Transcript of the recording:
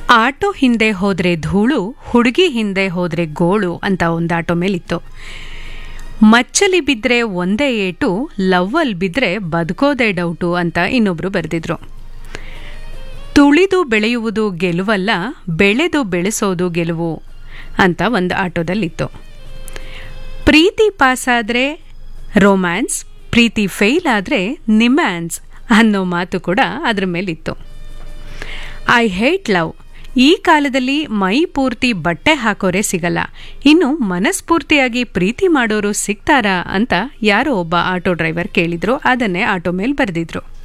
auto ಹಿಂದೆ ಹೋದ್ರೆ ಧೂಳು ಹುಡುಗಿ ಹಿಂದೆ ಹೋದ್ರೆ ಗೋಳು ಅಂತ ಒಂದು ಆಟೋ ಮೇಲಿತ್ತು ಮಚ್ಚಲಿ ಬಿದ್ದರೆ ಒಂದೇ ಏಟು ಲವ್ವಲ್ಲಿ ಬಿದ್ದರೆ ಬದುಕೋದೇ ಡೌಟು ಅಂತ ಇನ್ನೊಬ್ರು ಬರೆದಿದ್ರು ತುಳಿದು ಬೆಳೆಯುವುದು ಗೆಲುವಲ್ಲ ಬೆಳೆದು ಬೆಳೆಸೋದು ಗೆಲುವು ಅಂತ ಒಂದು ಆಟೋದಲ್ಲಿತ್ತು ಪ್ರೀತಿ ಪಾಸಾದರೆ ರೊಮ್ಯಾನ್ಸ್ ಪ್ರೀತಿ ಫೇಲ್ ಆದರೆ ನಿಮ್ಯಾನ್ಸ್ ಅನ್ನೋ ಮಾತು ಕೂಡ ಅದ್ರ ಮೇಲಿತ್ತು ಐ ಹೇಟ್ ಲವ್ ಈ ಕಾಲದಲ್ಲಿ ಮೈ ಪೂರ್ತಿ ಬಟ್ಟೆ ಹಾಕೋರೆ ಸಿಗಲ್ಲ ಇನ್ನು ಮನಸ್ಫೂರ್ತಿಯಾಗಿ ಪ್ರೀತಿ ಮಾಡೋರು ಸಿಗ್ತಾರಾ ಅಂತ ಯಾರೋ ಒಬ್ಬ ಆಟೋ ಡ್ರೈವರ್ ಕೇಳಿದ್ರು ಅದನ್ನೇ ಆಟೋ ಮೇಲೆ ಬರೆದಿದ್ರು